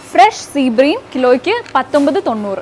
fresh sea bream കിലോയ്ക്ക് പത്തൊമ്പത് തൊണ്ണൂറ്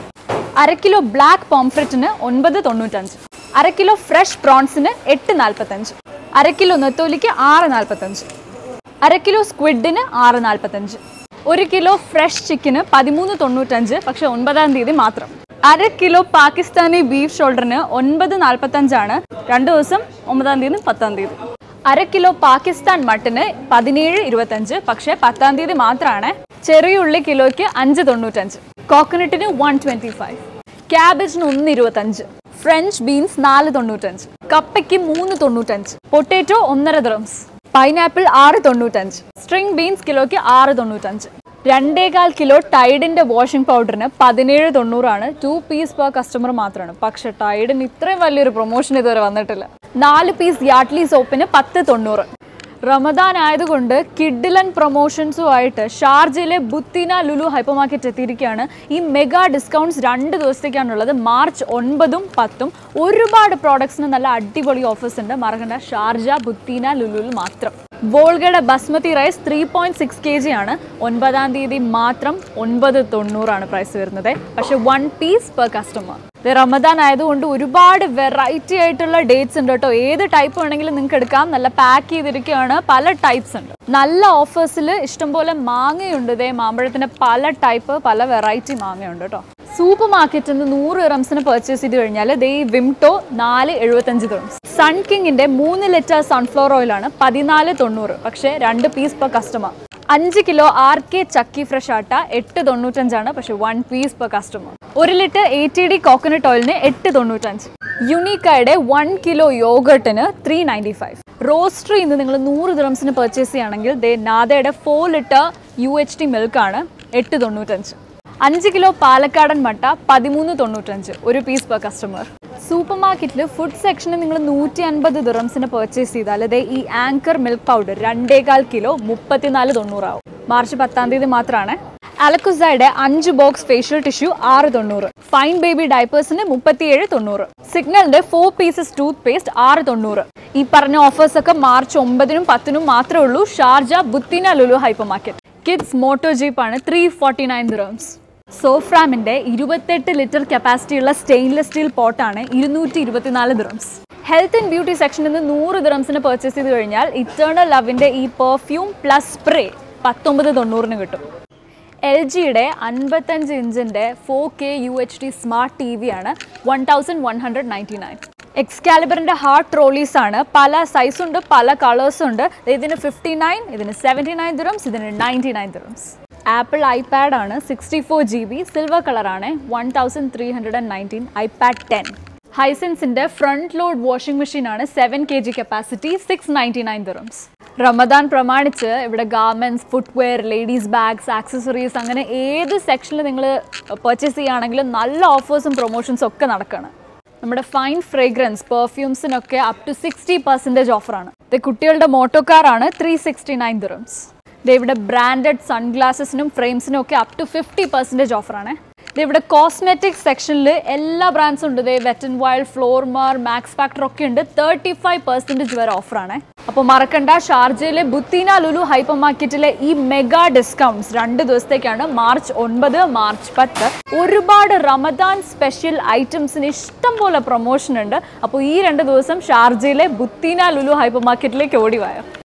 അര കിലോ ബ്ലാക്ക് പോംഫ്രറ്റിന് ഒൻപത് തൊണ്ണൂറ്റഞ്ച് അര കിലോ ഫ്രഷ് പ്രോൺസിന് എട്ട് നാൽപ്പത്തഞ്ച് അര കിലോ നെത്തോലിക്ക് ആറ് നാൽപ്പത്തഞ്ച് അര കിലോ സ്ക്വിഡിന് ആറ് നാൽപ്പത്തഞ്ച് ഒരു കിലോ ഫ്രഷ് ചിക്കന് പതിമൂന്ന് തൊണ്ണൂറ്റഞ്ച് പക്ഷെ ഒൻപതാം തീയതി മാത്രം അര കിലോ പാകിസ്ഥാനി ബീഫ് ഷോൾഡറിന് ഒൻപത് നാൽപ്പത്തഞ്ചാണ് രണ്ട് ദിവസം ഒമ്പതാം തീയതി പത്താം തീയതി അര കിലോ പാകിസ്ഥാൻ മട്ടന് പതിനേഴ് ഇരുപത്തഞ്ച് പക്ഷെ പത്താം തീയതി മാത്രമാണ് ചെറിയ ഉള്ളി കിലോയ്ക്ക് അഞ്ച് തൊണ്ണൂറ്റഞ്ച് കോക്കനട്ടിന് വൺ ട്വന്റി ഫൈവ് ക്യാബേജിന് ഒന്ന് ഇരുപത്തഞ്ച് ഫ്രഞ്ച് ബീൻസ് നാല് തൊണ്ണൂറ്റഞ്ച് കപ്പയ്ക്ക് മൂന്ന് തൊണ്ണൂറ്റഞ്ച് പൊട്ടേറ്റോ ഒന്നര ദ്രംസ് പൈനാപ്പിൾ ആറ് തൊണ്ണൂറ്റഞ്ച് സ്ട്രിംഗ് ബീൻസ് കിലോയ്ക്ക് ആറ് തൊണ്ണൂറ്റഞ്ച് രണ്ടേകാൽ കിലോ ടൈഡിന്റെ വാഷിംഗ് പൗഡറിന് പതിനേഴ് തൊണ്ണൂറാണ് ടു പീസ് പെർ കസ്റ്റമർ മാത്രമാണ് പക്ഷെ ടൈഡിന് ഇത്രയും വലിയൊരു പ്രൊമോഷൻ ഇതുവരെ വന്നിട്ടില്ല നാല് പീസ് യാട്ട്ലി സോപ്പിന് പത്ത് തൊണ്ണൂറ് റമദാൻ ആയതുകൊണ്ട് കിഡിലൻ പ്രൊമോഷൻസുമായിട്ട് ഷാർജയിലെ ബുത്തീന ലുലു ഹൈപ്പർ മാർക്കറ്റ് എത്തിയിരിക്കുകയാണ് ഈ മെഗാ ഡിസ്കൗണ്ട്സ് രണ്ട് ദിവസത്തേക്കാണുള്ളത് മാർച്ച് ഒൻപതും പത്തും ഒരുപാട് പ്രോഡക്ട്സിന് നല്ല അടിപൊളി ഓഫേഴ്സ് ഉണ്ട് മറക്കണ്ട ഷാർജ ബുത്തീന ലുലുവിൽ മാത്രം വോൾഗയുടെ basmati rice three point six K G ആണ് ഒൻപതാം തീയതി മാത്രം ഒൻപത് തൊണ്ണൂറാണ് പ്രൈസ് വരുന്നത് പക്ഷെ വൺ പീസ് പെർ കസ്റ്റമർ ഇത് റമദാൻ ആയതുകൊണ്ട് ഒരുപാട് വെറൈറ്റി ആയിട്ടുള്ള ഡേറ്റ്സ് ഉണ്ട് കേട്ടോ ഏത് ടൈപ്പ് വേണമെങ്കിലും നിങ്ങൾക്ക് എടുക്കാം നല്ല പാക്ക് ചെയ്തിരിക്കുകയാണ് പല ടൈപ്സ് ഉണ്ട് നല്ല ഓഫേഴ്സിൽ ഇഷ്ടംപോലെ മാങ്ങയുണ്ട് ഇതേ മാമ്പഴത്തിന്റെ പല ടൈപ്പ് പല വെറൈറ്റി മാങ്ങയുണ്ട് കേട്ടോ സൂപ്പർ മാർക്കറ്റിൽ നിന്ന് നൂറ് ഇറംസിന് പർച്ചേസ് ചെയ്ത് കഴിഞ്ഞാൽ ദേ ഈ വിംടോ നാല് എഴുപത്തഞ്ച് ഇറംസ് സൺ കിങ്ങിന്റെ മൂന്ന് ലിറ്റർ സൺഫ്ലവർ ഓയിലാണ് പതിനാല് തൊണ്ണൂറ് പക്ഷേ രണ്ട് പീസ് പെർ കസ്റ്റമർ അഞ്ച് kilo R K Chakki fresh atta എട്ട് തൊണ്ണൂറ്റഞ്ചാണ് പക്ഷെ വൺ പീസ് പെർ കസ്റ്റമർ ഒരു litre A T D coconut ഓയിലിന് എട്ട് തൊണ്ണൂറ്റഞ്ച് യുണീക്കയുടെ വൺ കിലോ യോഗട്ടിന് ത്രീ നയൻറ്റി ഫൈവ് റോസ്റ്ററി ഇന്ന് നിങ്ങൾ നൂറ് ദിറംസിന് പർച്ചേസ് ചെയ്യുകയാണെങ്കിൽ ദേ നാദയുടെ four litre U H T മിൽക്കാണ് എട്ട് തൊണ്ണൂറ്റഞ്ച് അഞ്ച് കിലോ പാലക്കാടൻ മട്ട പതിമൂന്ന് തൊണ്ണൂറ്റഞ്ച് ഒരു പീസ് പെർ കസ്റ്റമർ സൂപ്പർ മാർക്കറ്റിൽ ഫുഡ് സെക്ഷനിൽ നിങ്ങൾ നൂറ്റി അൻപത് ദിറംസിന് പർച്ചേസ് ചെയ്താൽ അതേ ഈ ആങ്കർ മിൽക്ക് പൗഡർ രണ്ടേകാൽ കിലോ മുപ്പത്തിനാല് തൊണ്ണൂറാവും മാർച്ച് പത്താം തീയതി മാത്രമാണ് അലക്കുസയുടെ അഞ്ച് ബോക്സ് ഫേഷ്യൽ ടിഷ്യൂ ആറ് തൊണ്ണൂറ് ഫൈൻ ബേബി ഡൈപ്പേഴ്സിന് മുപ്പത്തിയേഴ് തൊണ്ണൂറ് സിഗ്നലിന്റെ ഫോർ പീസസ് ടൂത്ത് പേസ്റ്റ് ആറ് തൊണ്ണൂറ് ഈ പറഞ്ഞ ഓഫേഴ്സ് ഒക്കെ മാർച്ച് ഒമ്പതിനും പത്തിനും മാത്രമേ ഉള്ളൂ Sharjah Butina Lulu hypermarket kids moto ജീപ്പാണ് ത്രീ ഫോർട്ടി നയൻ ദിറംസ് സോഫ്രാമിന്റെ ഇരുപത്തെട്ട് ലിറ്റർ കപ്പാസിറ്റിയുള്ള സ്റ്റെയിൻലെസ് സ്റ്റീൽ പോട്ടാണ് ഇരുന്നൂറ്റി ഇരുപത്തിനാല് ദിറംസ് ഹെൽത്ത് ആൻഡ് ബ്യൂട്ടി സെക്ഷനിൽ നിന്ന് നൂറ് ദിറംസിന് പർച്ചേസ് ചെയ്ത് കഴിഞ്ഞാൽ ഇറ്റേണൽ ലവിന്റെ ഈ പെർഫ്യൂം പ്ലസ് സ്പ്രേ പത്തൊമ്പത് തൊണ്ണൂറിന് കിട്ടും എൽ ജിയുടെ അൻപത്തഞ്ച് ഇഞ്ചിൻ്റെ four K U H D smart T V ആണ് one thousand one hundred ninety nine എക്സ്കാലിബറിൻ്റെ ഹാർട്ട് ട്രോളീസ് ആണ് പല സൈസ് ഉണ്ട് പല കളേഴ്സും ഉണ്ട് ഇതിന് ഫിഫ്റ്റി നയൻ ഇതിന് സെവൻറ്റി നയൻ ദിറംസ് ഇതിന് ninety nine dirhams Apple iPad ആണ് sixty four G B silver കളറാണ് one thousand three hundred and nineteen iPad ten ഹൈസെൻസിന്റെ ഫ്രണ്ട് ലോഡ് വാഷിംഗ് മെഷീൻ ആണ് seven K G capacity six ninety nine dirhams Ramadan പ്രമാണിച്ച് ഇവിടെ garments footwear ladies bags accessories അങ്ങനെ ഏത് സെക്ഷനിൽ നിങ്ങൾ പർച്ചേസ് ചെയ്യുകയാണെങ്കിലും നല്ല ഓഫേഴ്സും പ്രൊമോഷൻസും ഒക്കെ നടക്കുകയാണ് നമ്മുടെ ഫൈൻ ഫ്രേഗ്രൻസ് പെർഫ്യൂംസിനൊക്കെ അപ് ടു സിക്സ്റ്റി പെർസെൻറ്റേജ് ഓഫറാണ് ഇത് കുട്ടികളുടെ മോട്ടോ കാറാണ് ത്രീ സിക്സ്റ്റി നയൻ ദിറംസ് ഇത് ഇവിടെ ബ്രാൻഡഡ് സൺഗ്ലാസസിനും ഫ്രെയിംസിനും ഒക്കെ അപ് ടു ഫിഫ്റ്റി പെർസെൻറ്റേജ് ഓഫറാണ് ഇത് ഇവിടെ കോസ്മെറ്റിക് സെക്ഷനിൽ എല്ലാ ബ്രാൻഡ്സും ഉണ്ട് ഇതേ wet and wild Flormar Max Factor ഒക്കെ ഉണ്ട് തേർട്ടി ഫൈവ് പെർസെൻറ്റേജ് വരെ ഓഫറാണ് അപ്പോൾ മറക്കണ്ട ഷാർജയിലെ ബുത്തീന ലുലു ഹൈപ്പർ മാർക്കറ്റിലെ ഈ മെഗാ ഡിസ്കൗണ്ട്സ് രണ്ട് ദിവസത്തേക്കാണ് മാർച്ച് ഒൻപത് മാർച്ച് പത്ത് ഒരുപാട് റമദാൻ സ്പെഷ്യൽ ഐറ്റംസിന് ഇഷ്ടം പോലെ പ്രൊമോഷൻ ഉണ്ട് അപ്പോൾ ഈ രണ്ട് ദിവസം ഷാർജയിലെ ബുത്തീന ലുലു ഹൈപ്പർ മാർക്കറ്റിലേക്ക് ഓടി വായോ